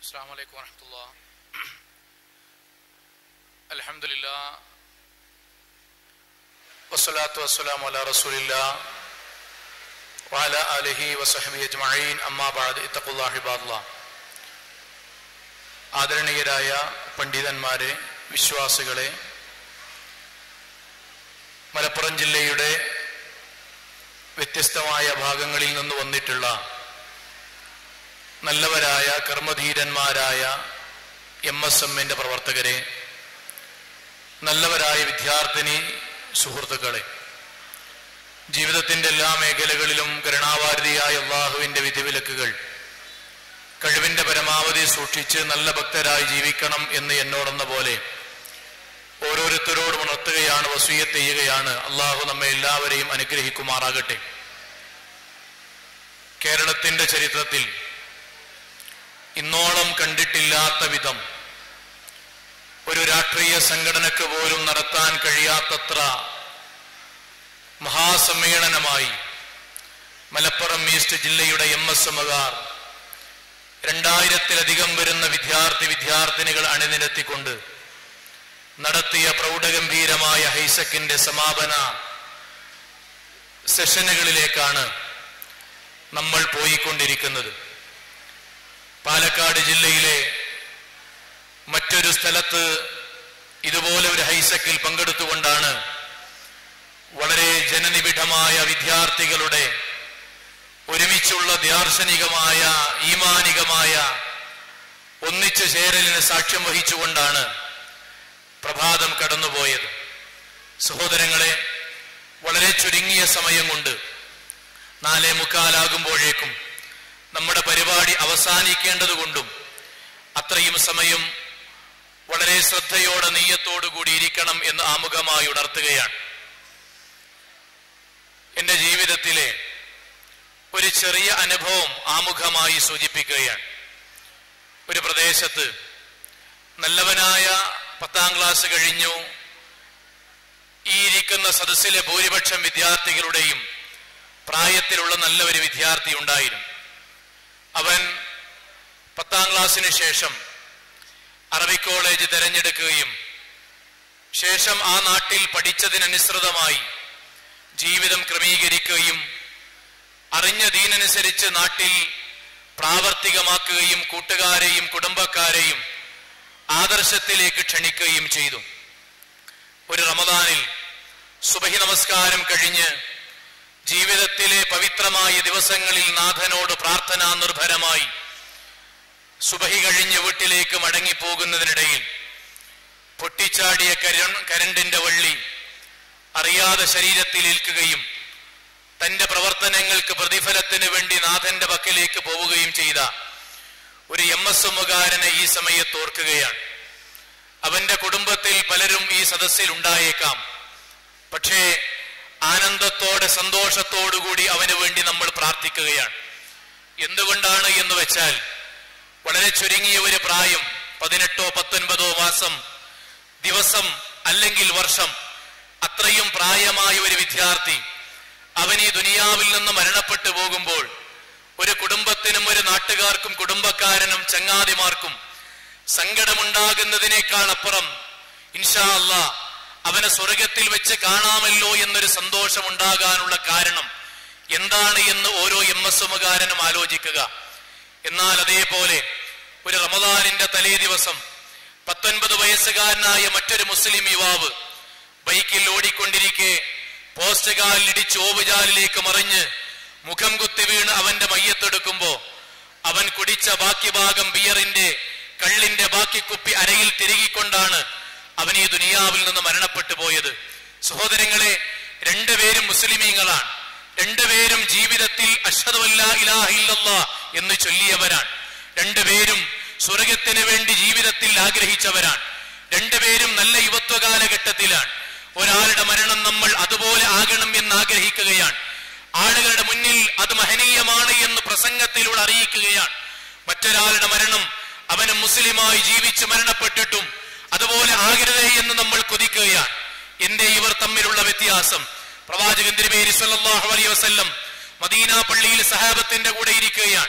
السلام عليكم ورحمة الله الحمد لله والصلاة والسلام على رسول الله وعلى آله وصحبه أجمعين أما بعد اتقوا الله عباد الله ആദരണീയരായ പണ്ഡിതന്മാരെ വിശ്വാസികളെ മലപ്പുറം ജില്ലയുടെ വ്യത്യസ്തമായ ഭാഗങ്ങളിൽ നിന്ന് വന്നിട്ടുള്ള നല്ലവരായ കർമ്മധീരന്മാരായ എം എസ് എമ്മിന്റെ പ്രവർത്തകരെ നല്ലവരായ വിദ്യാർത്ഥിനി സുഹൃത്തുക്കളെ ജീവിതത്തിന്റെ എല്ലാ മേഖലകളിലും കരുണാവാരിതിയായ അള്ളാഹുവിന്റെ വിധിവിലക്കുകൾ കഴിവിന്റെ പരമാവധി സൂക്ഷിച്ച് നല്ല ഭക്തരായി ജീവിക്കണം എന്ന് എന്നോടെന്ന പോലെ ഓരോരുത്തരോടും ഉണർത്തുകയാണ് വസൂയത്ത് ചെയ്യുകയാണ് അള്ളാഹു നമ്മെ എല്ലാവരെയും അനുഗ്രഹിക്കുമാറാകട്ടെ കേരളത്തിന്റെ ചരിത്രത്തിൽ ഇന്നോളം കണ്ടിട്ടില്ലാത്ത വിധം ഒരു രാഷ്ട്രീയ സംഘടനക്ക് പോലും നടത്താൻ കഴിയാത്തത്ര മഹാസമ്മേളനമായി മലപ്പുറം ഈസ്റ്റ് ജില്ലയുടെ എം എസ് എമ്മുകാർ രണ്ടായിരത്തിലധികം വരുന്ന വിദ്യാർത്ഥി വിദ്യാർത്ഥിനികൾ അണിനിരത്തിക്കൊണ്ട് നടത്തിയ പ്രൗഢഗംഭീരമായ ഹൈസക്കിന്റെ സമാപന സെഷനുകളിലേക്കാണ് നമ്മൾ പോയിക്കൊണ്ടിരിക്കുന്നത് പാലക്കാട് ജില്ലയിലെ മറ്റൊരു സ്ഥലത്ത് ഇതുപോലെ ഒരു ഹൈസക്കിൽ പങ്കെടുത്തുകൊണ്ടാണ് വളരെ ജനനിബിഡമായ വിദ്യാർത്ഥികളുടെ ഒരുമിച്ചുള്ള ദാർശനികമായ ഈമാനികമായ ഒന്നിച്ചു ചേരലിന് സാക്ഷ്യം വഹിച്ചുകൊണ്ടാണ് പ്രഭാതം കടന്നുപോയത് സഹോദരങ്ങളെ വളരെ ചുരുങ്ങിയ സമയം കൊണ്ട് നാലേ മുക്കാലാകുമ്പോഴേക്കും നമ്മുടെ പരിപാടി അവസാനിക്കേണ്ടതുകൊണ്ടും അത്രയും സമയം വളരെ ശ്രദ്ധയോടെ നെയ്യത്തോടു കൂടി ഇരിക്കണം എന്ന് ആമുഖമായി ഉണർത്തുകയാണ് എന്റെ ജീവിതത്തിലെ ഒരു ചെറിയ അനുഭവം ആമുഖമായി സൂചിപ്പിക്കുകയാണ് ഒരു പ്രദേശത്ത് നല്ലവനായ പത്താം ക്ലാസ് കഴിഞ്ഞു ഈ ഇരിക്കുന്ന സദസ്സിലെ ഭൂരിപക്ഷം വിദ്യാർത്ഥികളുടെയും പ്രായത്തിലുള്ള നല്ല ഒരു വിദ്യാർത്ഥി ഉണ്ടായിരുന്നു അവൻ പത്താം ക്ലാസ്സിന് ശേഷം അറബി കോളേജ് തിരഞ്ഞെടുക്കുകയും ശേഷം ആ നാട്ടിൽ പഠിച്ചതിനനുസൃതമായി ജീവിതം ക്രമീകരിക്കുകയും അറിഞ്ഞ ദീനനുസരിച്ച് നാട്ടിൽ പ്രാവർത്തികമാക്കുകയും കൂട്ടുകാരെയും കുടുംബക്കാരെയും ആദർശത്തിലേക്ക് ക്ഷണിക്കുകയും ചെയ്തു ഒരു റമദാനിൽ സുബഹി നമസ്കാരം കഴിഞ്ഞ് ജീവിതത്തിലെ പവിത്രമായ ദിവസങ്ങളിൽ നാഥനോട് പ്രാർത്ഥനാ നിർഭരമായി സുബഹി കഴിഞ്ഞ് വീട്ടിലേക്ക് മടങ്ങിപ്പോകുന്നതിനിടയിൽ പൊട്ടിച്ചാടിയ കര- കരണ്ടിന്റെ വള്ളി അറിയാതെ ശരീരത്തിൽ ഏൽക്കുകയും തന്റെ പ്രവർത്തനങ്ങൾക്ക് പ്രതിഫലത്തിന് വേണ്ടി നാഥന്റെ പക്കലേക്ക് പോവുകയും ചെയ്ത ഒരു എം എസ് എമ്മുകാരനെ ഈ സമയത്ത് ഓർക്കുകയാണ് അവന്റെ കുടുംബത്തിൽ പലരും ഈ സദസ്സിൽ ഉണ്ടായേക്കാം പക്ഷേ ആനന്ദത്തോടെ സന്തോഷത്തോടുകൂടി അവന് വേണ്ടി നമ്മൾ പ്രാർത്ഥിക്കുകയാണ് എന്തുകൊണ്ടാണ് എന്ന് വെച്ചാൽ വളരെ ചുരുങ്ങിയ ഒരു പ്രായം പതിനെട്ടോ പത്തൊൻപതോ മാസം ദിവസം അല്ലെങ്കിൽ വർഷം അത്രയും പ്രായമായ ഒരു വിദ്യാർത്ഥി അവൻ ഈ ദുനിയാവിൽ നിന്ന് മരണപ്പെട്ടു പോകുമ്പോൾ ഒരു കുടുംബത്തിനും ഒരു നാട്ടുകാർക്കും കുടുംബക്കാരനും ചങ്ങാതിമാർക്കും സങ്കടമുണ്ടാകുന്നതിനേക്കാൾ അപ്പുറം ഇൻഷാ അല്ലാ അവനെ സ്വർഗത്തിൽ വെച്ച് കാണാമല്ലോ എന്നൊരു സന്തോഷം ഉണ്ടാകാനുള്ള കാരണം എന്താണ് എന്ന് ഓരോ എം എസ് എമ്മുകാരനും ആലോചിക്കുക എന്നാൽ അതേപോലെ ഒരു റമദാനിന്റെ തലേ ദിവസം പത്തൊൻപത് വയസ്സുകാരനായ മറ്റൊരു മുസ്ലിം യുവാവ് ബൈക്കിൽ ഓടിക്കൊണ്ടിരിക്കെ പോസ്റ്റ് കാലിലിടിച്ച് ഓവുചാലിലേക്ക് മറിഞ്ഞ് മുഖം കുത്തി വീണ് അവന്റെ മയ്യത്തെടുക്കുമ്പോ അവൻ കുടിച്ച ബാക്കി ഭാഗം ബിയറിന്റെ കള്ളിന്റെ ബാക്കി കുപ്പി അരയിൽ തിരുകിക്കൊണ്ടാണ് അവൻ ഈ ദുനിയാവിൽ നിന്ന് മരണപ്പെട്ടു പോയത് സഹോദരങ്ങളെ രണ്ടുപേരും മുസ്ലിമീങ്ങളാണ് രണ്ടുപേരും ജീവിതത്തിൽ അഷദുല്ല ഇലാഹ ഇല്ലല്ലാ എന്ന് ചൊല്ലിയവരാണ് രണ്ടുപേരും സ്വർഗത്തിന് വേണ്ടി ജീവിതത്തിൽ ആഗ്രഹിച്ചവരാണ് രണ്ടുപേരും നല്ല യുവത്വ കാലഘട്ടത്തിലാണ് ഒരാളുടെ മരണം നമ്മൾ അതുപോലെ ആകണം എന്ന് ആഗ്രഹിക്കുകയാണ് ആളുകളുടെ മുന്നിൽ അത് മഹനീയമാണ് എന്ന് പ്രസംഗത്തിലൂടെ അറിയിക്കുകയാണ് മറ്റൊരാളുടെ മരണം അവന് മുസ്ലിമായി ജീവിച്ച് മരണപ്പെട്ടിട്ടും അതുപോലെ ആകരുതേ എന്ന് നമ്മൾ കൊതിക്കുകയാണ് എന്റെ ഇവർ തമ്മിലുള്ള വ്യത്യാസം പ്രവാചകൻ തിരുമേരി സല്ലല്ലാഹു അലൈഹി വസല്ലം മദീന പള്ളിയിൽ സഹാബത്തിന്റെ കൂടെ ഇരിക്കുകയാണ്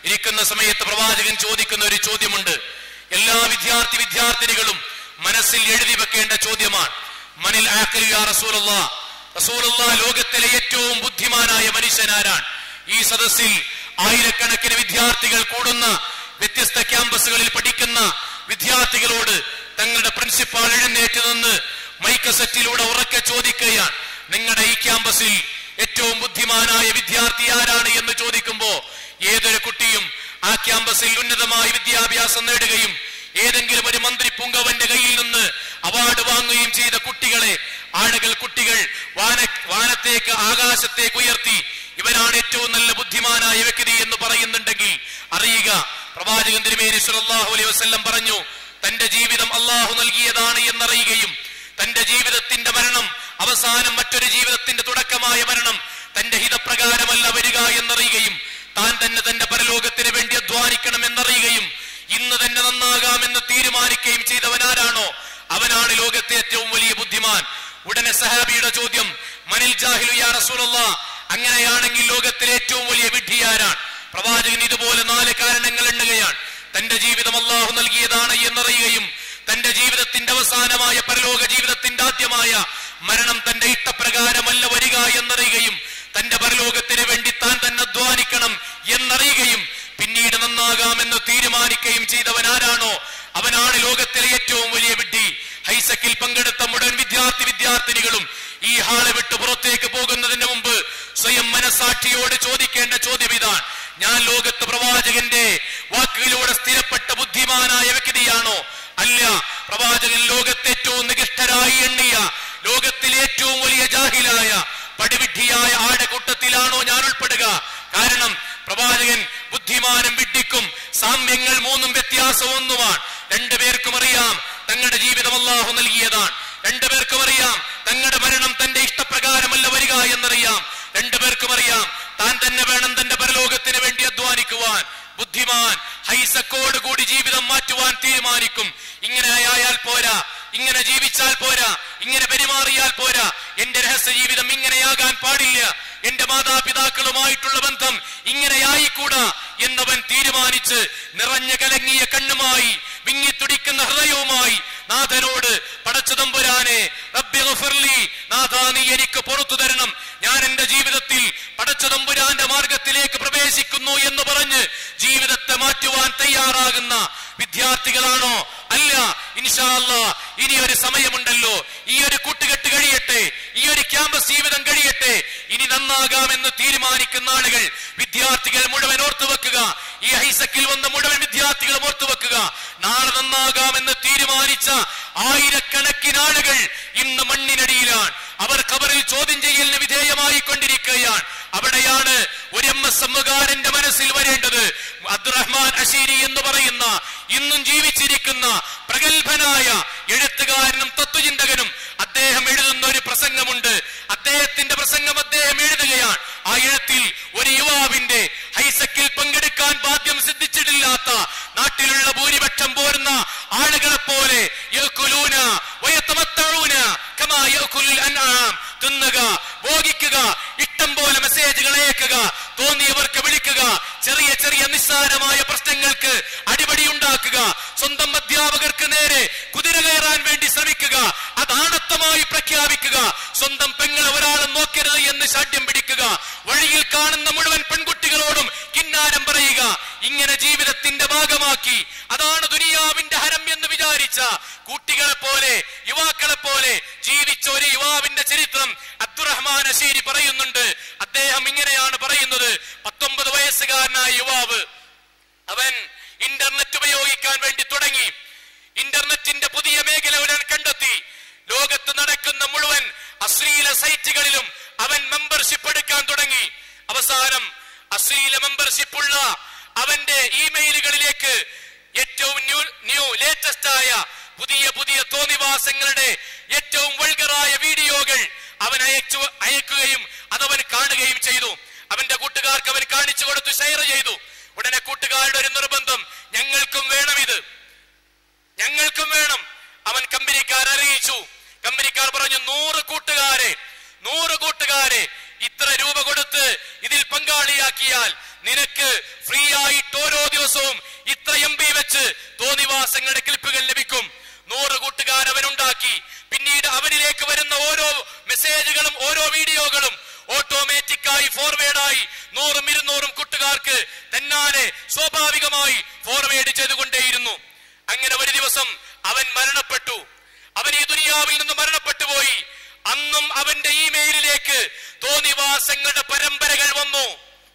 ഇരിക്കുന്ന സമയത്ത് പ്രവാചകൻ ചോദിക്കുന്ന ഒരു ചോദ്യമുണ്ട് എല്ലാ വിദ്യാർത്ഥി വിദ്യാർത്ഥിനികളും മനസ്സിൽ എഴുതി വെക്കേണ്ട ചോദ്യമാണ് മനിൽ ആഖിലു യാ റസൂലല്ലാ റസൂലുള്ള ലോകത്തിലെ ഏറ്റവും ബുദ്ധിമാനായ മനുഷ്യനാരാണ് ഈ സദസ്സിൽ ആയിരക്കണക്കിന് വിദ്യാർത്ഥികൾ കൂടുന്ന വ്യത്യസ്ത ക്യാമ്പസുകളിൽ പഠിക്കുന്ന വിദ്യാർത്ഥികളോട് തങ്ങളുടെ പ്രിൻസിപ്പാൾ എഴുന്നേറ്റ് നിന്ന് മൈക്ക് സെറ്റിലൂടെ ഉറക്കെ ചോദിക്കുകയാണ് നിങ്ങളുടെ ഈ ക്യാമ്പസിൽ ഏറ്റവും ബുദ്ധിമാനായ വിദ്യാർത്ഥി ആരാണ് എന്ന് ചോദിക്കുമ്പോ ഏതൊരു കുട്ടിയും ആ ക്യാമ്പസിൽ ഉന്നതമായ വിദ്യാഭ്യാസം നേടുകയും ഏതെങ്കിലും ഒരു മന്ത്രി പുങ്കവന്റെ കയ്യിൽ നിന്ന് അവാർഡ് വാങ്ങുകയും ചെയ്ത കുട്ടികളെ ആളുകൾ കുട്ടികൾ വാന വാനത്തേക്ക് ആകാശത്തേക്ക് ഉയർത്തി ഇവനാണ് ഏറ്റവും നല്ല ബുദ്ധിമാനായ വ്യക്തി എന്ന് പറയുന്നുണ്ടെങ്കിൽ അറിയുക പ്രവാചകൻ തിരുമേനി സല്ലല്ലാഹു അലൈഹി വസല്ലം പറഞ്ഞു തന്റെ ജീവിതം അള്ളാഹു നൽകിയതാണ് എന്നറിയുകയും തന്റെ ജീവിതത്തിന്റെ മരണം അവസാനം മറ്റൊരു ജീവിതത്തിന്റെ തുടക്കമായ മരണം തന്റെ ഹിതപ്രകാരമല്ല വരിക എന്നറിയുകയും താൻ തന്നെ തന്റെ പരലോകത്തിന് വേണ്ടി അധ്വാനിക്കണം എന്നറിയുകയും ഇന്ന് തന്നെ നന്നാകാമെന്ന് തീരുമാനിക്കുകയും ചെയ്തവനാരാണോ അവനാണ് ലോകത്തെ ഏറ്റവും വലിയ ബുദ്ധിമാൻ ഉടനെ സഹാബിയുടെ ചോദ്യം മനിൽ ജാഹിലു യാ റസൂലല്ലാ അങ്ങനെയാണെങ്കിൽ ലോകത്തിലെ ഏറ്റവും വലിയ വിഡ്ഢിയാരാണ് പ്രവാചകൻ ഇതുപോലെ നാല് കാരണങ്ങൾ എണ്ണുകയാണ് തന്റെ ജീവിതം അള്ളാഹു നൽകിയതാണ് എന്നറിയുകയും തന്റെ ജീവിതത്തിന്റെ അവസാനമായ പരലോക ജീവിതത്തിന്റെ ആദ്യമായ മരണം തന്റെ ഇഷ്ടപ്രകാരമല്ല വരിക എന്നറിയുകയും തന്റെ പരലോകത്തിന് വേണ്ടി താൻ തന്നെ അധ്വാനിക്കണം എന്നറിയുകയും പിന്നീട് നന്നാകാമെന്ന് തീരുമാനിക്കുകയും ചെയ്തവൻ ആരാണോ അവനാണ് ലോകത്തിലെ ഏറ്റവും വലിയ വിഡ്ഢി ഹൈസക്കിൽ പങ്കെടുത്ത മുഴുവൻ വിദ്യാർത്ഥി വിദ്യാർത്ഥിനികളും ഈ ഹാളെ വിട്ട് പുറത്തേക്ക് പോകുന്നതിന് മുമ്പ് സ്വയം മനസാക്ഷിയോട് ചോദിക്കേണ്ട ചോദ്യം ഇതാണ് ഞാൻ ലോകത്ത് പ്രവാചകന്റെ വാക്കുകളിലൂടെ സ്ഥിരപ്പെട്ട ബുദ്ധിമാനായ വ്യക്തിയാണോ അല്ല പ്രവാചകൻ ലോകത്തെ ഏറ്റവും നികഷ്ടരായി എണ്ണിയ ലോകത്തിലെ ഏറ്റവും വലിയ ജാഹിലായ പടിവിഡ്ഢിയായ ആടെ കൂട്ടത്തിലാണോ ഞാൻ ഉൾപ്പെടുക കാരണം പ്രവാചകൻ ബുദ്ധിമാനും വിഡ്ഢിക്കും സാമ്യങ്ങൾ മൂന്നും വ്യത്യാസം ഒന്നുമാണ് രണ്ടുപേർക്കും അറിയാം തങ്ങളുടെ ജീവിതം അള്ളാഹു നൽകിയതാണ് രണ്ടുപേർക്കും അറിയാം തങ്ങളുടെ മരണം തന്റെ ഇഷ്ടപ്രകാരമല്ല വരിക എന്നറിയാം രണ്ടുപേർക്കും അറിയാം താൻ തന്നെ വേണം തന്റെ പരലോകത്തിന് വേണ്ടി അധ്വാനിക്കുവാൻ ബുദ്ധിമാൻ ഹൈസക്കോട് കൂടി ജീവിതം മാറ്റുവാൻ തീരുമാനിക്കും ഇങ്ങനെ ആയാൽ പോരാ ഇങ്ങനെ ജീവിച്ചാൽ പോരാ ഇങ്ങനെ പെരുമാറിയാൽ പോരാ എന്റെ രഹസ്യ ജീവിതം ഇങ്ങനെയാകാൻ പാടില്ല എന്റെ മാതാപിതാക്കളുമായിട്ടുള്ള ബന്ധം ഇങ്ങനെയായിക്കൂടാ എന്നവൻ തീരുമാനിച്ച് നിറഞ്ഞ കലങ്ങിയ കണ്ണുമായി വിങ്ങിത്തുടിക്കുന്ന ഹൃദയവുമായി നാഥനോട് പടച്ചതമ്പുരാനെ റബ്ബി ഗഫിർലി നാഥാ നീ എനിക്ക് പുറത്തു തരണം ഞാൻ എന്റെ ജീവിതത്തിൽ പടച്ചതമ്പുരാന്റെ മാർഗത്തിലേക്ക് പ്രവേശിക്കുന്നു എന്ന് പറഞ്ഞ് ജീവിതത്തെ മാറ്റുവാൻ തയ്യാറാകുന്ന വിദ്യാർത്ഥികളാണോ അല്ല ഇൻഷാ അല്ലാ ഇനി ഒരു സമയമുണ്ടല്ലോ ഈ ഒരു കൂട്ടുകെട്ട് കഴിയട്ടെ ഈ ഒരു ക്യാമ്പസ് ജീവിതം കഴിയട്ടെ ഇനി നന്നാകാമെന്ന് തീരുമാനിക്കുന്ന ആളുകൾ വിദ്യാർത്ഥികൾ മുഴുവൻ ഓർത്തു വെക്കുക ഈ ഹൈസക്കിൽ വന്ന മുഴുവൻ വിദ്യാർത്ഥികളും ഓർത്തു വെക്കുക നാളെ നന്നാകാമെന്ന് തീരുമാനിച്ച ആയിരക്കണക്കിന് ആളുകൾ ഇന്ന് മണ്ണിനടിയിലാണ് അവർ ഖബറിൽ ചോദ്യം ചെയ്യലിന് വിധേയമായി കൊണ്ടിരിക്കുകയാണ് അവിടെയാണ് ഒരു എം എസ് എമ്മുകാരന്റെ മനസ്സിൽ വരേണ്ടത് അബ്ദുറഹ്മാൻ അഷീരി എന്ന് പറയുന്ന ഇന്നും ജീവിച്ചിരിക്കുന്ന പ്രഗത്ഭനായ എഴുത്തുകാരനും തത്വചിന്തകനും അദ്ദേഹം എഴുതുന്ന ഒരു പ്രസംഗമുണ്ട് അദ്ദേഹത്തിന്റെ പ്രസംഗം അദ്ദേഹം എഴുതുകയാണ് ആ എഴുത്തിൽ ഒരു യുവാവിന്റെ ഹൈസക്കിൽ പങ്കെടുക്കാൻ ഭാഗ്യം സിദ്ധിച്ചിട്ടില്ലാത്ത നാട്ടിലുള്ള ഭൂരിപക്ഷം പോരുന്ന ആളുകളെ പോലെ യഅ്കുലൂന വയതമത്തഊന കമാ യഅ്കുലുൽ അൻആം തിന്നുക ഭോഗിക്കുക ഇഷ്ടം പോലെ മെസ്സേജുകൾ അയക്കുക തോന്നിയവർക്ക് വിളിക്കുക ചെറിയ ചെറിയ നിസ്സാരമായ പ്രശ്നങ്ങൾക്ക് അടിപടി ഉണ്ടാക്കുക സ്വന്തം അധ്യാപകർക്ക് നേരെ കുതിര കയറാൻ വേണ്ടി ശ്രമിക്കുക അതാണത്വമായി പ്രഖ്യാപിക്കുക സ്വന്തം പെങ്ങളെ ഒരാളും നോക്കരുത് എന്ന് ശാഠ്യം പിടിക്കുക വഴിയിൽ കാണുന്ന മുഴുവൻ പെൺകുട്ടികളോടും കിന്നാരം പറയുക ഇങ്ങനെ ജീവിതത്തിന്റെ ഭാഗമാക്കി അതാണ് ദുനിയാവിന്റെ ഹരം എന്ന് വിചാരിച്ച കുട്ടികളെ പോലെ യുവാക്കളെ പോലെ ജീവിച്ച ഒരു യുവാവിന്റെ ചരിത്രം അബ്ദുറഹ്മാൻ അശീരി പറയുന്നുണ്ട് അദ്ദേഹം ഇങ്ങനെയാണ് പറയുന്നത് പത്തൊമ്പത് വയസ്സുകാരനായ യുവാവ് അവൻ ഇന്റർനെറ്റ് ഉപയോഗിക്കാൻ വേണ്ടി തുടങ്ങി ഇന്റർനെറ്റിന്റെ പുതിയ മേഖല അവൻ കണ്ടെത്തി ലോകത്ത് നടക്കുന്ന മുഴുവൻ അശ്ലീല സൈറ്റുകളിലും അവൻ മെമ്പർഷിപ്പ് എടുക്കാൻ തുടങ്ങി അവസാനം അശ്ലീല മെമ്പർഷിപ്പ് ഉള്ള അവന്റെ ഇമെയിലുകളിലേക്ക് ഏറ്റവും ന്യൂ ന്യൂ ലേറ്റസ്റ്റ് ആയ പുതിയ പുതിയ തോന്നിവാസങ്ങളുടെ ഏറ്റവും വൾഗറായ വീഡിയോകൾ അവൻ അയച്ചു അയക്കുകയും അതവൻ കാണുകയും ചെയ്തു അവന്റെ കൂട്ടുകാർക്ക് അവൻ കാണിച്ചു കൊടുത്തു ഷെയർ ചെയ്തു ഉടനെ കൂട്ടുകാരുടെ ഒരു നിർബന്ധം ഞങ്ങൾക്കും വേണം ഇത് ഞങ്ങൾക്കും വേണം അവൻ കമ്പനിക്കാർ അറിയിച്ചു കമ്പനിക്കാർ പറഞ്ഞു നൂറ് കൂട്ടുകാരെ നൂറ് കൂട്ടുകാരെ ഇത്ര രൂപ കൊടുത്ത് ഇതിൽ പങ്കാളിയാക്കിയാൽ നിനക്ക് ഫ്രീ ആയിട്ട് എം ബി വെച്ച് തോന്നിവാസങ്ങളുടെ ക്ലിപ്പുകൾ ലഭിക്കും നൂറ് കൂട്ടുകാർ അവനുണ്ടാക്കി പിന്നീട് അവനിലേക്ക് വരുന്ന ഓരോ മെസ്സേജുകളും ഓരോ വീഡിയോകളും ഓട്ടോമാറ്റിക്കായി ഫോർവേഡായി നൂറും ഇരുന്നൂറും കൂട്ടുകാർക്ക് തന്നാലെ സ്വാഭാവികമായി ഫോർവേഡ് ചെയ്തുകൊണ്ടേയിരുന്നു അങ്ങനെ ഒരു ദിവസം അവൻ മരണപ്പെട്ടു അവൻ ഈ ദുനിയാവിൽ നിന്ന് മരണപ്പെട്ടു പോയി അന്നും അവന്റെ ഇമെയിലിലേക്ക് തോന്നിവാസങ്ങളുടെ പരമ്പരകൾ വന്നു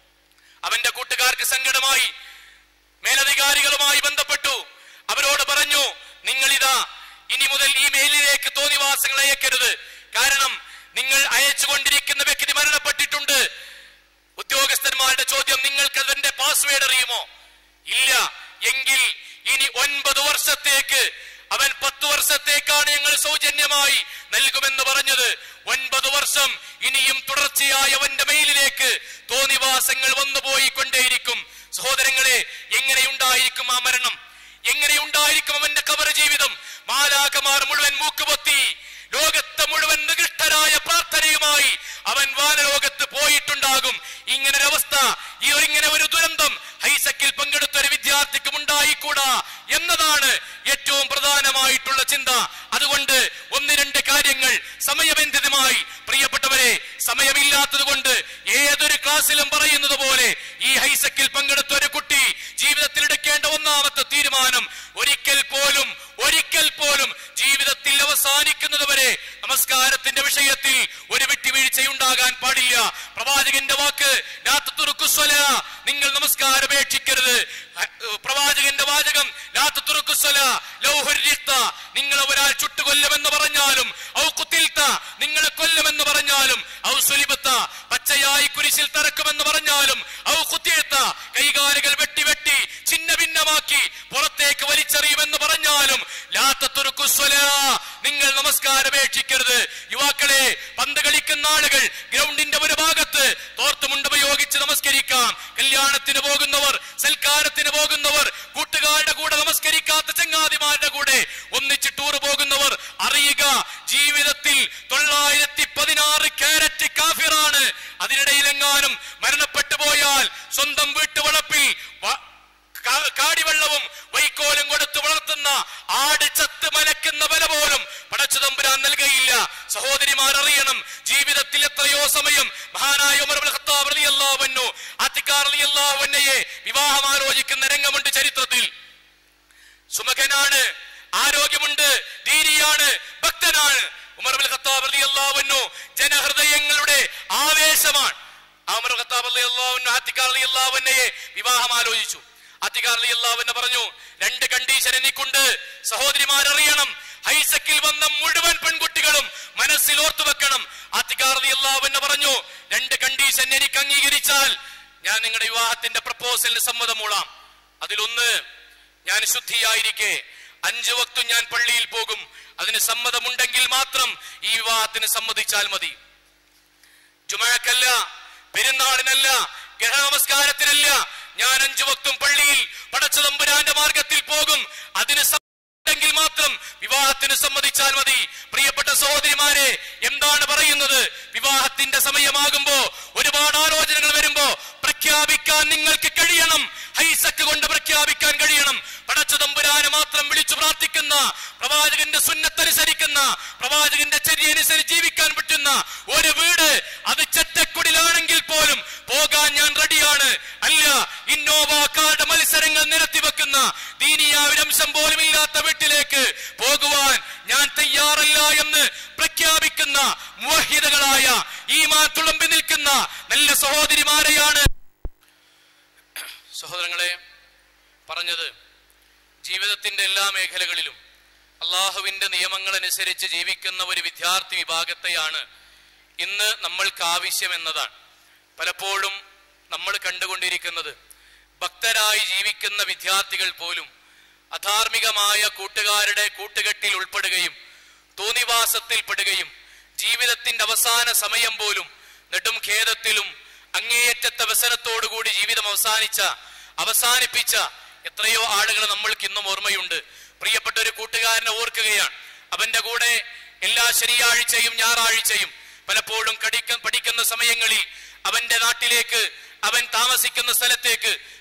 അവന്റെ കൂട്ടുകാർക്ക് സങ്കടമായി മേലധികാരികളുമായി ബന്ധപ്പെട്ടു അവരോട് പറഞ്ഞു നിങ്ങൾ ഇതാ ഇനി മുതൽ ഈ മെയിലിലേക്ക് തോന്നിവാസങ്ങൾ അയക്കരുത് കാരണം നിങ്ങൾ അയച്ചുകൊണ്ടിരിക്കുന്ന വ്യക്തി മരണപ്പെട്ടിട്ടുണ്ട് ഉദ്യോഗസ്ഥന്മാരുടെ ചോദ്യം നിങ്ങൾക്ക് അതിന്റെ പാസ്വേഡ് അറിയുമോ ഇല്ല എങ്കിൽ ഇനി ഒൻപത് വർഷത്തേക്ക് അവൻ പത്തു വർഷത്തേക്കാണ് ഞങ്ങൾ സൗജന്യമായി നൽകുമെന്ന് പറഞ്ഞത് ഒൻപത് വർഷം ഇനിയും തുടർച്ചയായി അവന്റെ മെയിലിലേക്ക് തോന്നിവാസങ്ങൾ വന്നുപോയി കൊണ്ടേയിരിക്കും സഹോദരങ്ങളെ എങ്ങനെയുണ്ടായിരിക്കും ആ മരണം എങ്ങനെയുണ്ടായിരിക്കും അവന്റെ കബർ ജീവിതം മാലാകമാർ മുഴുവൻ മൂക്കുപൊത്തി ലോകത്തെ മുഴുവൻ നികൃഷ്ടരായ പ്രാർത്ഥനയുമായി അവൻ വാനലോകത്ത് പോയിട്ടുണ്ടാകും ഇങ്ങനൊരവസ്ഥ ഈ ഒരു ഇങ്ങനെ ഒരു ദുരന്തം ഹൈസക്കിൽ പങ്കെടുത്ത ഒരു വിദ്യാർത്ഥിക്കും ഉണ്ടായിക്കൂടാ എന്നതാണ് ഏറ്റവും പ്രധാനമായിട്ടുള്ള ചിന്ത അതുകൊണ്ട് ഒന്ന് രണ്ട് കാര്യങ്ങൾ സമയബന്ധിതമായി പ്രിയപ്പെട്ടവരെ സമയമില്ലാത്തത് കൊണ്ട് ഏതൊരു ക്ലാസ്സിലും പറയുന്നത് പോലെ ഈ ഹൈസക്കിൽ പങ്കെടുത്ത ഒരു കുട്ടി ജീവിതത്തിൽ എടുക്കേണ്ട ഒന്നാമത്തെ തീരുമാനം ഒരിക്കൽ പോലും ഒരിക്കൽ പോലും ജീവിതത്തിൽ അവസാനിക്കുന്നത് വരെ നമസ്കാരത്തിന്റെ വിഷയത്തിൽ ഒരു വിട്ടുവീഴ്ചയുണ്ടാകാൻ പാടില്ല പ്രവാചകന്റെ വാക്ക് "ലാ തത്റുക്കു സ്വലാ", നിങ്ങൾ നമസ്കാരം ഉപേക്ഷിക്കരുത് അഹ് പ്രവാചകന്റെ വാചകം "ലാ തത്റുക്കു സ്വലാ ലൗ ഹുർരിഖ്ത", നിങ്ങളെ ഒരാൾ ചുട്ടുകൊല്ലുമെന്ന് പറഞ്ഞാലും ഔ കുത്തിൽത്ത നിങ്ങളെ കൊല്ലുമെന്ന് പറഞ്ഞാലും ഔ സുലിബത്ത പച്ചയായി കുരിശിൽ തറക്കുമെന്ന് പറഞ്ഞാലും ഔ കുത്തിയെഴുത്ത കൈകാലുകൾ വെട്ടി വെട്ടി ചിന്ന ഭിന്നമാക്കി പുറത്തേക്ക് വലിച്ചെറിയുമെന്ന് പറഞ്ഞാലും ലാത്തത്തുറുക്കു സ്വലാ, നിങ്ങൾ നമസ്കാരം ഉപേക്ഷിക്കരുത് യുവാക്കളെ പന്ത് കളിക്കുന്ന ആളുകൾ ഗ്രൗണ്ടിന്റെ ഒരു ഭാഗത്ത് തോർത്തുമുണ്ട് ഉപയോഗിച്ച് നമസ്കരിക്കാം കല്യാണത്തിന് പോകുന്നവർ സൽക്കാരത്തിന് പോകുന്നവർ കൂട്ടുകാരുടെ കൂടെ നമസ്കരിക്കാത്ത ചങ്ങാതിമാരുടെ കൂടെ ഒന്നിച്ച് ടൂർ പോകുന്നവർ അറിയുക ജീവിതത്തിൽ തൊള്ളായിരത്തി പതിനാറ് ക്യാരറ്റ് കാഫിറാണ് അതിനിടയിലെങ്ങാനും മരണപ്പെട്ടു പോയാൽ സ്വന്തം വീട്ടുവളപ്പിൽ വ- കാ- കാടിവെള്ളവും വൈക്കോലും കൊടുത്ത് വളർത്തുന്ന ആട് ചത്ത് മലക്കുന്ന വില പോലും പടച്ചുതമ്പുരാൻ നൽകയില്ല സഹോദരിമാർ അറിയണം ജീവിതത്തിൽ എത്രയോ സമയം മഹാനായ ഉമർ ഇബ്നുൽ ഖത്താബ് റളിയല്ലാഹു അൻഹു ആത്തിക്കാർ റളിയല്ലാഹു അൻഹയെ വിവാഹം ആലോചിക്കുന്ന രംഗമുണ്ട് ചരിത്രത്തിൽ സുമഖനാണ് ആരോഗ്യമുണ്ട് ധീരിയാണ് ഭക്തനാണ് ഉമർ ഇബ്നുൽ ഖത്താബ് റളിയല്ലാഹു അൻഹു ജനഹൃദയങ്ങളുടെ ആവേശമാണ് ആ ഉമർ ഖത്താബ് റളിയല്ലാഹു അൻഹു ആത്തിക്കാർ റളിയല്ലാഹു അൻഹയെ വിവാഹം ആലോചിച്ചു ആത്തിക്കാർ റളിയല്ലാഹു അൻഹു പറഞ്ഞു രണ്ട് കണ്ടീഷൻ എനിക്കുണ്ട് സഹോദരിമാർ അറിയണം ഹൈസക്കിൽ വന്ന മുഴുവൻ പെൺകുട്ടികളും മനസ്സിൽ ഓർത്തു വെക്കണം ആത്തിക്കാർ റളിയല്ലാഹു അൻഹു പറഞ്ഞു രണ്ട് കണ്ടീഷൻ എനിക്ക് അംഗീകരിച്ചാൽ ഞാൻ നിങ്ങളുടെ വിവാഹത്തിന്റെ പ്രപ്പോസലിന് സമ്മതം മൂളാം അതിലൊന്ന് ഞാൻ ശുദ്ധിയായിരിക്കെ അഞ്ചു വക്തും ഞാൻ പള്ളിയിൽ പോകും അതിന് സമ്മതമുണ്ടെങ്കിൽ മാത്രം ഈ വിവാഹത്തിന് സമ്മതിച്ചാൽ മതി ജുമഴക്കല്ല പെരുന്നാളിനല്ല ഗ്രഹനമസ്കാരത്തിനല്ല ഞാൻ അഞ്ചു വക്തും പള്ളിയിൽ പടച്ചതമ്പുരാന്റെ മാർഗത്തിൽ പോകും അതിന് ണ്ടെങ്കിൽ മാത്രം വിവാഹത്തിന് സമ്മതിച്ചാൽ മതി പ്രിയപ്പെട്ട സഹോദരിമാരെ എന്താണ് പറയുന്നത് വിവാഹത്തിന്റെ സമയമാകുമ്പോ ഒരുപാട് ആലോചനകൾ വരുമ്പോ പ്രഖ്യാപിക്കാൻ നിങ്ങൾക്ക് കഴിയണം ഹൈസക്ക് കൊണ്ട് പ്രഖ്യാപിക്കാൻ കഴിയണം പടച്ചു തമ്പുരാനെ മാത്രം വിളിച്ചു പ്രാർത്ഥിക്കുന്ന പ്രവാചകന്റെ സുന്നത്തനുസരിക്കുന്ന പ്രവാചകന്റെ ചര്യ അനുസരിച്ച് ജീവിക്കാൻ പറ്റുന്ന ഒരു വീട് അത് ചെറ്റക്കുടിലാണെങ്കിൽ പോലും പോകാൻ ഞാൻ റെഡിയാണ് അല്ല ഇന്നോവ കാർഡ് മത്സരങ്ങൾ നിരത്തി വെക്കുന്ന ദീനിയാവിരംശം പോലും ഇല്ലാത്ത വീട്ടിലേക്ക് പോകുവാൻ ഞാൻ തയ്യാറല്ല എന്ന് പ്രഖ്യാപിക്കുന്ന മുവഹിദകളായ ഈ മാ തുളുമ്പി നിൽക്കുന്ന നല്ല സഹോദരിമാരെയാണ് സഹോദരങ്ങളെ പറഞ്ഞത് ജീവിതത്തിന്റെ എല്ലാ മേഖലകളിലും അള്ളാഹുവിന്റെ നിയമങ്ങൾ അനുസരിച്ച് ജീവിക്കുന്ന ഒരു വിദ്യാർത്ഥി വിഭാഗത്തെയാണ് ഇന്ന് നമ്മൾക്ക് ആവശ്യം എന്നതാണ് പലപ്പോഴും നമ്മൾ കണ്ടുകൊണ്ടിരിക്കുന്നത് ഭക്തരായി ജീവിക്കുന്ന വിദ്യാർത്ഥികൾ പോലും അധാർമികമായ കൂട്ടുകാരുടെ കൂട്ടുകെട്ടിൽ ഉൾപ്പെടുകയും തോന്നിവാസത്തിൽ പെടുകയും ജീവിതത്തിന്റെ അവസാന സമയം പോലും നെടും ഖേദത്തിലും അങ്ങേയറ്റത്തെ വ്യസനത്തോടുകൂടി ജീവിതം അവസാനിച്ച അവസാനിപ്പിച്ച എത്രയോ ആളുകൾ നമ്മൾക്ക് ഇന്നും ഓർമ്മയുണ്ട് പ്രിയപ്പെട്ട ഒരു കൂട്ടുകാരനെ ഓർക്കുകയാണ് അവന്റെ കൂടെ എല്ലാ ശനിയാഴ്ചയും ഞായറാഴ്ചയും പലപ്പോഴും കടിക്ക പഠിക്കുന്ന സമയങ്ങളിൽ അവന്റെ നാട്ടിലേക്ക് അവൻ താമസിക്കുന്ന സ്ഥലത്തേക്ക്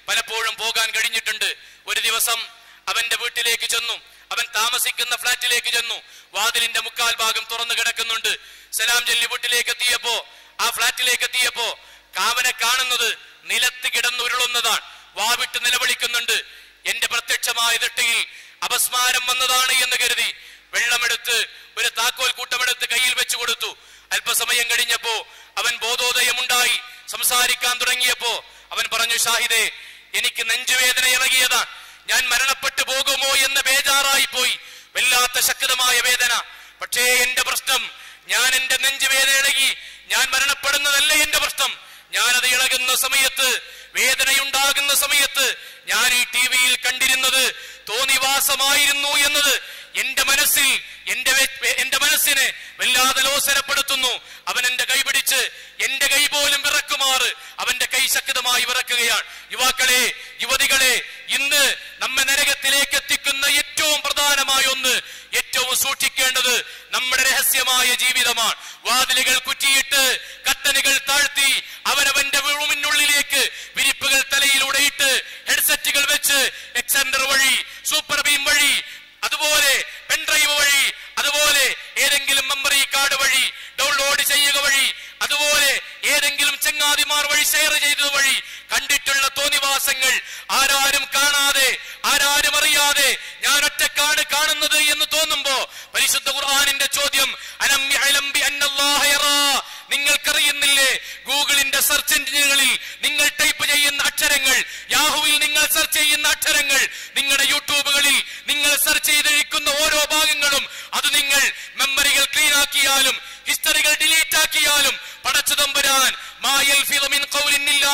പലപ്പോഴും പോകാൻ കഴിഞ്ഞിട്ടുണ്ട് ഒരു ദിവസം അവന്റെ വീട്ടിലേക്ക് ചെന്നു അവൻ താമസിക്കുന്ന ഫ്ലാറ്റിലേക്ക് ചെന്നു വാതിലിന്റെ മുക്കാൽ ഭാഗം തുറന്നു കിടക്കുന്നുണ്ട് സലാം ചൊല്ലി വീട്ടിലേക്ക് എത്തിയപ്പോ ആ ഫ്ലാറ്റിലേക്ക് എത്തിയപ്പോ കാവനെ കാണുന്നത് നിലത്ത് കിടന്നുരുളുന്നതാണ് വാവിട്ട് നിലവിളിക്കുന്നുണ്ട് എന്റെ പ്രത്യക്ഷമായ ദൃഷ്ടിയിൽ അപസ്മാരം വന്നതാണ് എന്ന് കരുതി വെള്ളമെടുത്ത് ഒരു താക്കോൽ കൂട്ടമെടുത്ത് കയ്യിൽ വെച്ചു കൊടുത്തു അല്പസമയം കഴിഞ്ഞപ്പോ അവൻ ബോധോദയമുണ്ടായി സംസാരിക്കാൻ തുടങ്ങിയപ്പോ അവൻ പറഞ്ഞു ഷാഹിദേ എനിക്ക് നെഞ്ചുവേദന ഇറങ്ങിയതാണ് ഞാൻ മരണപ്പെട്ടു പോകുമോ എന്ന ബേജാറായി പോയി വല്ലാത്ത ശക്തമായ വേദന പക്ഷേ എന്റെ പ്രശ്നം ഞാൻ എന്റെ നെഞ്ചുവേദന ഇളകി ഞാൻ മരണപ്പെടുന്നതല്ല എന്റെ പ്രശ്നം ഞാനത് ഇളകുന്ന സമയത്ത് വേദനയുണ്ടാകുന്ന സമയത്ത് ഞാൻ ഈ ടി വിയിൽ കണ്ടിരുന്നത് തോന്നിവാസമായിരുന്നു എന്നത് എന്റെ മനസ്സിൽ എന്റെ വെ- എന്റെ മനസ്സിനെ വല്ലാതെ ലോസരപ്പെടുത്തുന്നു അവൻ എന്റെ കൈ പിടിച്ച് എന്റെ കൈ പോലും വിറക്കുമാറ് അവന്റെ കൈ ശക്തമായി വിറക്കുകയാണ് യുവാക്കളെ യുവതികളെ ഇന്ന് നമ്മെ നരകത്തിലേക്ക് എത്തിക്കുന്ന ഏറ്റവും പ്രധാനമായ ഒന്ന് ഏറ്റവും സൂക്ഷിക്കേണ്ടത് നമ്മുടെ രഹസ്യമായ ജീവിതമാണ് വാതിലുകൾ കുറ്റിയിട്ട് കട്ടനുകൾ താഴ്ത്തി അവനവന്റെ റൂമിനുള്ളിലേക്ക് വിരിപ്പുകൾ തലയിലൂടെ ഇട്ട് ഹെഡ്സെറ്റുകൾ വെച്ച് എക്സെൻഡർ വഴി സൂപ്പർ ബീം വഴി അതുപോലെ പെൻഡ്രൈവ് വഴി അതുപോലെ ഏതെങ്കിലും മെമ്മറി കാർഡ് വഴി ഡൗൺലോഡ് ചെയ്യുക വഴി അതുപോലെ ഏതെങ്കിലും ചങ്ങാതിമാർ വഴി ഷെയർ ചെയ്തത് വഴി കണ്ടിട്ടുള്ള തോന്നിവാസങ്ങൾ ആരാരും കാണാതെ ആരാരും അറിയാതെ ഞാൻ ഒറ്റക്കാണ് കാണുന്നത് എന്ന് തോന്നുമ്പോ പരിശുദ്ധ ഖുർആാനിന്റെ ചോദ്യം അലം യഅലം ബി അന്നല്ലാഹ യറാ. നിങ്ങൾക്കറിയുന്നില്ലേ ഗൂഗിളിന്റെ സെർച്ച് എഞ്ചിനുകളിൽ നിങ്ങൾ ടൈപ്പ് ചെയ്യുന്ന അക്ഷരങ്ങൾ യാഹുവിൽ നിങ്ങൾ സെർച്ച് ചെയ്യുന്ന അക്ഷരങ്ങൾ നിങ്ങളുടെ യൂട്യൂബുകളിൽ നിങ്ങൾ സെർച്ച് ചെയ്തിരിക്കുന്ന ഓരോ ഭാഗങ്ങളും അത് നിങ്ങൾ മെമ്മറികൾ ക്ലീൻ ആക്കിയാലും ഹിസ്റ്ററികൾ ഡിലീറ്റ് ആക്കിയാലും പടച്ചു തമ്പുരാൻ മാ യൽഫിദു മിൻ ഖൗലിൻ ഇല്ലാ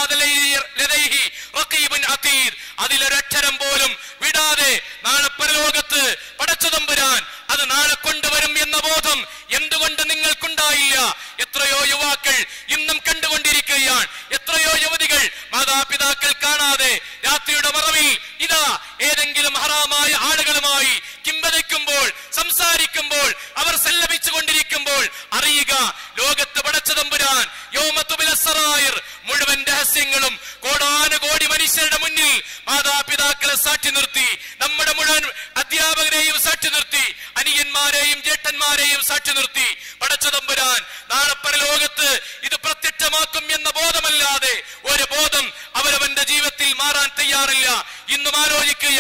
ലദൈഹി റഖീബുൻ അതീദ് അതിലൊരക്ഷരം പോലും വിടാതെ നാളെ പരലോകത്ത് പടച്ചു തമ്പുരാൻ അത് നാളെ കൊണ്ടുവരും എന്ന ബോധം എന്തുകൊണ്ട് നിങ്ങൾക്കുണ്ടായില്ല എത്രയോ യുവാക്കൾ ഇന്നും കണ്ടുകൊണ്ടിരിക്കുകയാണ് എത്രയോ യുവതികൾ മാതാപിതാക്കൾ കാണാതെ രാത്രിയുടെ മറവിൽ ഇതാ ഏതെങ്കിലും ഹറാമായ ആളുകളുമായി കിംബതിക്കുമ്പോൾ സംസാരിക്കുമ്പോൾ അവർ സല്ലപിച്ചു കൊണ്ടിരിക്കുമ്പോൾ അറിയുക ലോകത്ത് പടച്ച തമ്പുരാൻ യോമത്തുബിലസറായിർ മുഴുവൻ രഹസ്യങ്ങളും കോടാനുകോടി മനുഷ്യരുടെ മുന്നിൽ മാതാപിതാക്കളെ സാക്ഷി നിർത്തി നമ്മുടെ മുഴുവൻ അധ്യാപകരെയും സാക്ഷി നിർത്തി അനിയന്മാരെയും ജേട്ടന്മാരെയും സാക്ഷി നിർത്തി പടച്ച തമ്പുരാൻ നാളെ പരലോകത്ത് ഇത് പ്രത്യക്ഷമാക്കും എന്ന ബോധമല്ലാതെ ഒരു ബോധം അവരവന്റെ ജീവിതത്തിൽ മാറാൻ തയ്യാറില്ല ഇന്നും ആലോചിക്കുക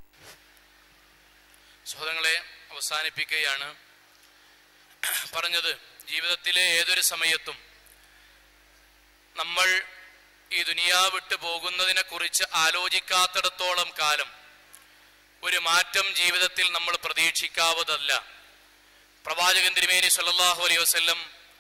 സഹോദരങ്ങളെ അവസാനിപ്പിക്കുകയാണ് പറഞ്ഞത് ജീവിതത്തിലെ ഏതൊരു സമയത്തും നമ്മൾ ഈ ദുനിയാ വിട്ട് പോകുന്നതിനെ കുറിച്ച് ആലോചിക്കാത്തിടത്തോളം കാലം ഒരു മാറ്റം ജീവിതത്തിൽ നമ്മൾ പ്രതീക്ഷിക്കാവതല്ല പ്രവാചകൻ തിരുമേനി സല്ലല്ലാഹു അലൈഹി വസല്ലം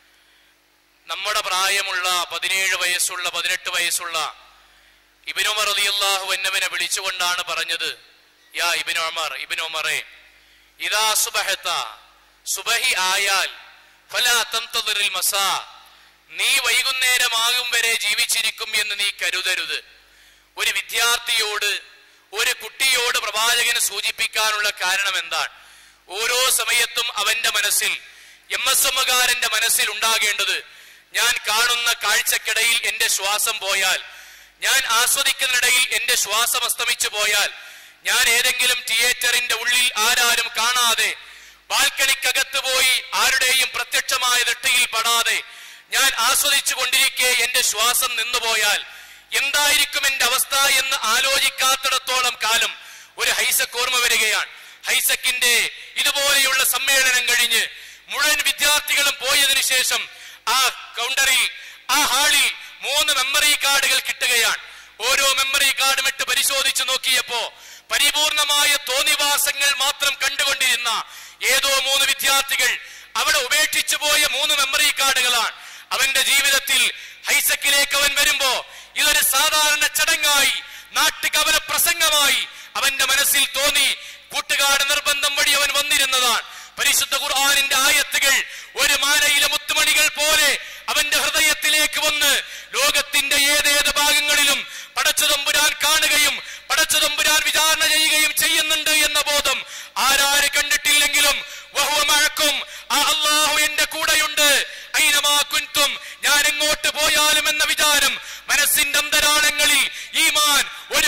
നമ്മുടെ പ്രായമുള്ള പതിനേഴ് വയസ്സുള്ള പതിനെട്ട് വയസ്സുള്ള ഇബിനുമർ റളിയല്ലാഹു എന്നവനെ വിളിച്ചുകൊണ്ടാണ് പറഞ്ഞത് യാ ഇബിൻ ഉമർ ഇബിൻ ഉമറെ ഇതാ സുബഹത്ത സുബഹി ആയാൽ ഫലാ തംതദിറിൽ മസാ നീ വൈകുന്നേരമാകും വരെ ജീവിച്ചിരിക്കും എന്ന് നീ കരുതരുത് ഒരു വിദ്യാർത്ഥിയോട് ഒരു കുട്ടിയോട് പ്രവാചകന് സൂചിപ്പിക്കാനുള്ള കാരണം എന്താണ് ഓരോ സമയത്തും അവന്റെ മനസ്സിൽ എം എസ് എമ്മുകാരന്റെ മനസ്സിൽ ഉണ്ടാകേണ്ടത് ഞാൻ കാണുന്ന കാഴ്ചക്കിടയിൽ എന്റെ ശ്വാസം പോയാൽ ഞാൻ ആസ്വദിക്കുന്നിടയിൽ എന്റെ ശ്വാസം അസ്തമിച്ചു പോയാൽ ഞാൻ ഏതെങ്കിലും തിയേറ്ററിന്റെ ഉള്ളിൽ ആരാരും കാണാതെ ബാൽക്കണിക്കകത്ത് പോയി ആരുടെയും പ്രത്യക്ഷമായ ദൃഷ്ടിയിൽ പെടാതെ ഞാൻ ആസ്വദിച്ചു കൊണ്ടിരിക്കെ എന്റെ ശ്വാസം നിന്നുപോയാൽ എന്തായിരിക്കും എന്റെ അവസ്ഥ എന്ന് ആലോചിക്കാത്തിടത്തോളം കാലം ഒരു ഹൈസക്ക് ഓർമ്മ വരികയാണ് ഹൈസക്കിന്റെ ഇതുപോലെയുള്ള സമ്മേളനം കഴിഞ്ഞ് മുഴുവൻ വിദ്യാർത്ഥികളും പോയതിനു ശേഷം ആ കൗണ്ടറിൽ ആ ഹാളിൽ മൂന്ന് മെമ്മറി കാർഡുകൾ കിട്ടുകയാണ് ഓരോ മെമ്മറി കാർഡും ഇട്ട് പരിശോധിച്ചു നോക്കിയപ്പോ പരിപൂർണമായ തോന്നിവാസങ്ങൾ മാത്രം കണ്ടുകൊണ്ടിരുന്ന ഏതോ മൂന്ന് വിദ്യാർത്ഥികൾ അവിടെ ഉപേക്ഷിച്ചു പോയ മൂന്ന് മെമ്മറി കാർഡുകളാണ് അവന്റെ ജീവിതത്തിൽ ഹൈസക്കിലേക്ക് അവൻ വരുമ്പോ ഇതൊരു സാധാരണ ചടങ്ങായി നാട്ടുകവല പ്രസംഗമായി അവന്റെ മനസ്സിൽ തോന്നി കൂട്ടുകാട് നിർബന്ധം വഴി അവൻ വന്നിരുന്നതാണ് പരിശുദ്ധ ഖുർആാനിന്റെ ആയത്തുകൾ ഒരു മാലയിലെ മുത്തുമണികൾ പോലെ അവന്റെ ഹൃദയത്തിലേക്ക് വന്ന് ലോകത്തിന്റെ ഏതേത് ഭാഗങ്ങളിലും പടച്ചതമ്പുരാൻ കാണുകയും പടച്ചതമ്പുരാൻ വിചാരണ ചെയ്യുകയും ചെയ്യുന്നുണ്ട് എന്ന ബോധം ആരാര് കണ്ടിട്ടില്ലെങ്കിലും വഹുവ മഴക്കും ആ അള്ളാഹു എന്റെ കൂടെയുണ്ട് ഐനമാ കുൻതും ഞാൻ എങ്ങോട്ട് പോയാലും എന്ന വിചാരം മനസ്സിന്റെ അന്തരാളങ്ങളിൽ ഈമാൻ ഒരു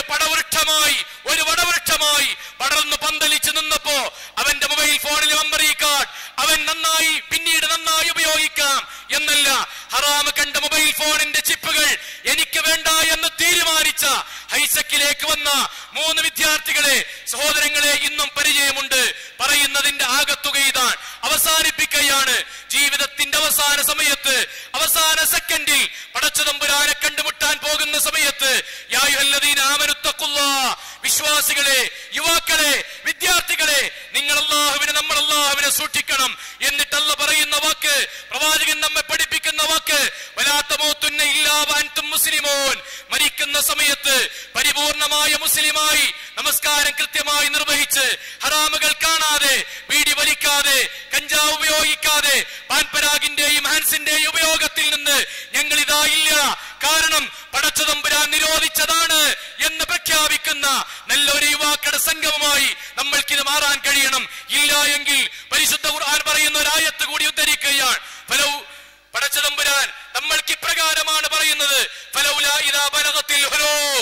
പിടിച്ചു നിന്നപ്പോ അവന്റെ മൊബൈൽ ഫോണിൽ മെമ്മറി കാർഡ് അവൻ നന്നായി പിന്നീട് നന്നായി ഉപയോഗിക്കാം എന്നല്ല ഹറാമ് കണ്ട മൊബൈൽ ഫോണിന്റെ ചിപ്പുകൾ എനിക്ക് വേണ്ട എന്ന് തീരുമാനിച്ച ഹൈസക്കിലേക്ക് വന്ന മൂന്ന് വിദ്യാർത്ഥികളെ സഹോദരങ്ങളെ ഇന്നും പരിചയമുണ്ട് പറയുന്നതിന്റെ ആകത്തുക ഇതാണ് അവസാനിപ്പിക്കുകയാണ് ജീവിതത്തിന്റെ അവസാന സമയത്ത് അവസാന സെക്കൻഡിൽ പടച്ചതമ്പുരാനെ കണ്ടുമുട്ടാൻ പോകുന്ന സമയത്ത് യാ അയ്യുഹല്ലദീന ആമനുത്തഖുല്ലാ വിശ്വാസികളെ യുവാക്കളെ വിദ്യാർത്ഥികളെ നിങ്ങൾ അള്ളാഹുവിനെ നമ്മൾ അള്ളാഹുവിനെ സൂക്ഷിക്കണം എന്നിട്ട് അല്ല പറയുന്ന വാക്ക് പ്രവാചകൻ നമ്മെ പഠിപ്പിക്കുന്ന വാക്ക് വലാത്ത മോത്തുന്ന ഇല്ലാവാൻതും മുസ്ലിമോൻ മരിക്കുന്ന സമയത്ത് പരിപൂർണമായ മുസ്ലിമായി നമസ്കാരം കൃത്യമായി നിർവഹിച്ച് ഹറാമുകൾ കാണാതെ ബീഡി വലിക്കാതെ കഞ്ചാവ് ഉപയോഗിക്കാതെ പാൻപരാഗിന്റെയും ഹാൻസിന്റെയും ഉപയോഗത്തിൽ നിന്ന് ഞങ്ങൾ ഇതാ ഇല്ല കാരണം പടച്ചതമ്പുരാൻ നിരോധിച്ചതാണ് എന്ന് പ്രഖ്യാപിക്കുന്ന നല്ലൊരു യുവാക്കളുടെ സംഘവുമായി നമ്മൾക്കിത് മാറാൻ കഴിയണം ഇല്ല എങ്കിൽ പരിശുദ്ധ ഖുർആൻ പറയുന്ന ഒരു ആയത്ത് കൂടി ഉദ്ധരിക്കുകയാണ് ഫലൗ പടച്ചതമ്പുരാൻ നമ്മൾക്ക് ഇപ്രകാരമാണ് പറയുന്നത് ഫലൗല ഇതാ ബലഗത്തിൽ ഹുലൂം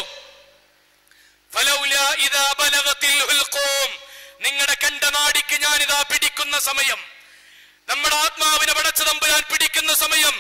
ഫലൗല ഇതാ ബലഗത്തിൽ ഹുൽഖൂം നിങ്ങളുടെ കണ്ടനാടിക്ക് ഞാനിതാ പിടിക്കുന്ന സമയം നമ്മുടെ ആത്മാവിനെ പടച്ചതമ്പുരാൻ പിടിക്കുന്ന സമയം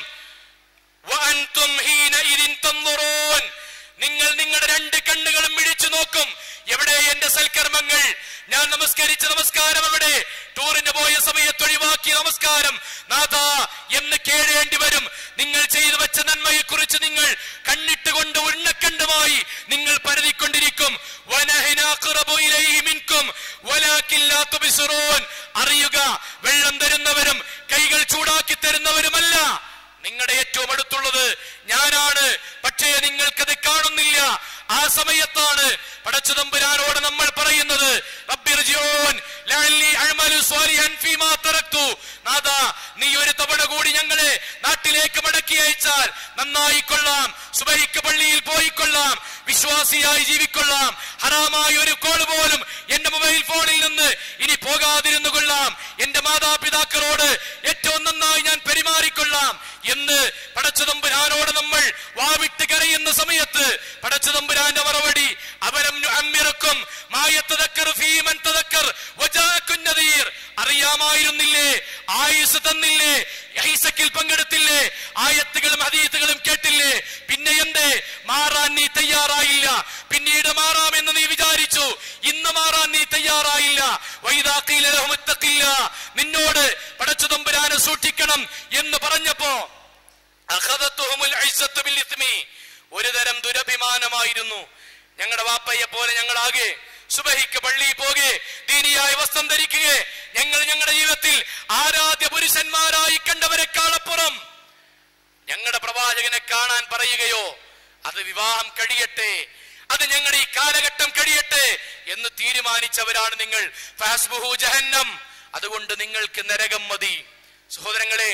വഅൻതും ഹീനഇദിൻ തൻദുറൂൻ. നിങ്ങൾ നിങ്ങളുടെ രണ്ട് കണ്ണുകളും മിഴിച്ചു നോക്കും എവിടെ എന്റെ സൽക്കർമ്മങ്ങൾ ഞാൻ നമസ്കരിച്ച നമസ്കാരം എവിടെ ടൂറിന് പോയ സമയത്ത് ഒഴിവാക്കിയ നമസ്കാരം നാഥ എന്ന് കേഴേണ്ടി വരും നിങ്ങൾ ചെയ്തു വെച്ച നന്മയെ കുറിച്ച് നിങ്ങൾ കണ്ണിട്ടുകൊണ്ട് ഉണ്ണക്കണ്ടുമായി നിങ്ങൾ പരതിക്കൊണ്ടിരിക്കും വനഹിന അഖ്റബു ഇലൈഹി മിൻകും വലാകിൻ ലാ തുബ്സിറൂൻ. അറിയുക വെള്ളം തരുന്നവരും കൈകൾ ചൂടാക്കി തരുന്നവരുമല്ല നിങ്ങളുടെ ഏറ്റവും അടുത്തുള്ളത് ഞാനാണ് പക്ഷേ നിങ്ങൾക്കത് കാണുന്നില്ല ആ സമയത്താണ് പടച്ചുതമ്പുരാനോട് നമ്മൾ പറയുന്നത് റബ്ബിർജിഊൻ ലഅല്ലി അഅ്മലു സ്വാലിഹൻ ഫീമാ തറക്തു നാഥാ നീ ഒരു തവണ കൂടി ഞങ്ങളെ നാട്ടിലേക്ക് മടക്കി അയച്ചാൽ നന്നായി കൊള്ളാം സുബഹിക്ക് പള്ളിയിൽ പോയിക്കൊള്ളാം വിശ്വാസിയായി ജീവിക്കൊള്ളാം ഹറാമായ ഒരു കോൾ പോലും എന്റെ മൊബൈൽ ഫോണിൽ നിന്ന് ഇനി പോകാതിരുന്നു കൊള്ളാം എന്റെ മാതാപിതാക്കളോട് ഏറ്റവും നന്നായി ഞാൻ പെരുമാറിക്കൊള്ളാം എന്ന് പടച്ചതമ്പുരാനോട് നമ്മൾ വാവിട്ട് കരയുന്ന സമയത്ത് പടച്ചതമ്പുരാന്റെ മറുപടി അവരം അമ്മിറക്കും മായത്തതക്കർ ഫീമൻ തതക്കർ വജാഅക്കുൻ നദീർ അറിയാമായിരുന്നില്ലേ ആയുസ് തന്നില്ലേ ഐസക്കിൽ പങ്കെടുത്തില്ലേ ആയത്തുകളും ഹദീത്തുകളും കേട്ടില്ലേ പിന്നെ എന്തേ മാറാൻ നീ തയ്യാറായില്ല പിന്നീട് മാറാമെന്ന് നീ വിചാരിച്ചു ഇന്ന് മാറാൻ നീ തയ്യാറായില്ല വൈദാഖീല ലഹും ഇത്തഖില്ല. നിന്നോട് പടച്ചുതമ്പുരാനെ സൂക്ഷിക്കണം എന്ന് പറഞ്ഞപ്പോ അഖദത്തുഹുമുൽ ഇസ്സത്തു ബിൽ ഇസ്മി. ഒരു തരം ദുരഭിമാനമായിരുന്നു ഞങ്ങളുടെ വാപ്പയെ പോലെ ഞങ്ങളാകെ സുബഹിക്ക് പള്ളിയിൽ പോകെ ദീനിയായ വസ്ത്രം ധരിക്കുക ഞങ്ങൾ ഞങ്ങളുടെ ജീവിതത്തിൽ ആരാധ്യ പുരുഷന്മാരായി കണ്ടവരെക്കാളപ്പുറം ഞങ്ങളുടെ പ്രവാചകനെ കാണാൻ പറയുകയോ അത് വിവാഹം കഴിയട്ടെ അത് ഞങ്ങളുടെ ഈ കാലഘട്ടം കഴിയട്ടെ എന്ന് തീരുമാനിച്ചവരാണ് നിങ്ങൾ ഫാസ്ബുഹു ജഹന്നം അതുകൊണ്ട് നിങ്ങൾക്ക് നരകം മതി സഹോദരങ്ങളെ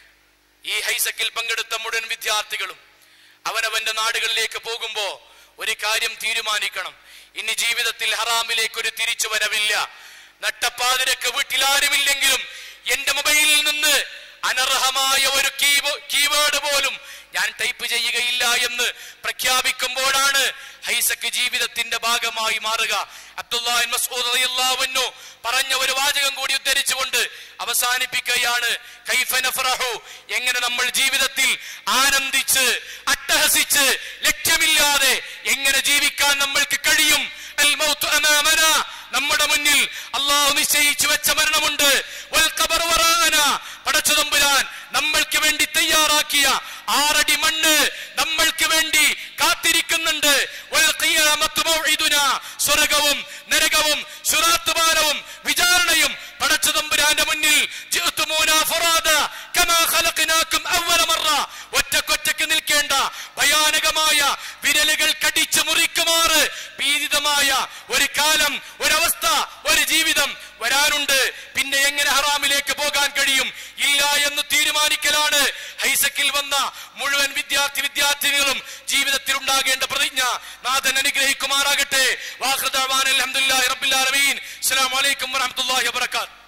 ഈ ഹൈസക്കിൽ പങ്കെടുത്ത മുഴുവൻ വിദ്യാർത്ഥികളും അവനവന്റെ നാടുകളിലേക്ക് പോകുമ്പോ ഒരു കാര്യം തീരുമാനിക്കണം ഇനി ജീവിതത്തിൽ ഹറാമിലേക്ക് ഒരു തിരിച്ചു വരവില്ല നട്ടപ്പാതിരക്ക് വീട്ടിൽ ആരുമില്ലെങ്കിലും എന്റെ മൊബൈലിൽ നിന്ന് അനർഹമായ ഒരു കീബോ- കീവേഡ് പോലും ഞാൻ ടൈപ്പ് ചെയ്യുകയില്ല എന്ന് പ്രഖ്യാപിക്കുമ്പോഴാണ് ഹൈസക്ക് ജീവിതത്തിന്റെ ഭാഗമായി മാറുക അബ്ദുല്ലാഹിൻ മസ്ഊദ് റളിയല്ലാഹു അൻഹു പറഞ്ഞ ഒരു വാചകം കൂടി ഉദ്ധരിച്ചുകൊണ്ട് അവസാനിപ്പിക്കുകയാണ് കൈഫ നഫ്റഹു എങ്ങനെ നമ്മൾ ജീവിതത്തിൽ ആനന്ദിച്ച് അട്ടഹസിച്ച് ലക്ഷ്യമില്ലാതെ എങ്ങനെ ജീവിക്കാൻ നമ്മൾക്ക് കഴിയും അൽ മൗത്തു അമാമന നമ്മുടെ മുന്നിൽ അള്ളാഹു നിശ്ചയിച്ചു വെച്ച മരണമുണ്ട് വൽ ഖബറു വറാഅന പടച്ചതമ്പുരാൻ നമ്മൾക്ക് വേണ്ടി തയ്യാറാക്കിയ ആറടി മണ്ണ് നമ്മൾക്ക് വേണ്ടി കാത്തിരിക്കുന്നുണ്ട് വൽ ഖിയാമത്തു മൗഇദുന സ്വർഗവും നരകവും ശുറാത്തുമാനവും വിചാരണയും പടച്ചതമ്പുരാന്റെ മുന്നിൽ ജിഅ്തുമൂന ഫുറാദ കമാ ഖലഖനാകും അവ്വല മറ ഒറ്റക്കൊറ്റക്ക് നിൽക്കേണ്ട ഭയാനകമായ വിരലുകൾ കടിച്ചു മുറിക്കുമാറ് പീഡിതമായ ഒരു കാലം ഒരവസ്ഥ ഒരു ജീവിതം വരാനുണ്ട് പിന്നെ എങ്ങനെ ഹറാമിലേക്ക് പോകാൻ കഴിയും ഇല്ല എന്ന് തീരുമാനിക്കലാണ് ഹൈസക്കിൽ വന്ന മുഴുവൻ വിദ്യാർത്ഥി വിദ്യാർത്ഥിനികളും ജീവിതത്തിൽ ഉണ്ടാകേണ്ട പ്രതിജ്ഞ നാഥൻ അനുഗ്രഹിക്കുമാറാകട്ടെ വാഹൃദാൻ അലഹമുല്ലാ റബ്ബിൽ ആലമീൻ അസ്സലാമു അലൈക്കും വറഹ്മത്തുള്ളാഹി വബറകാതുഹു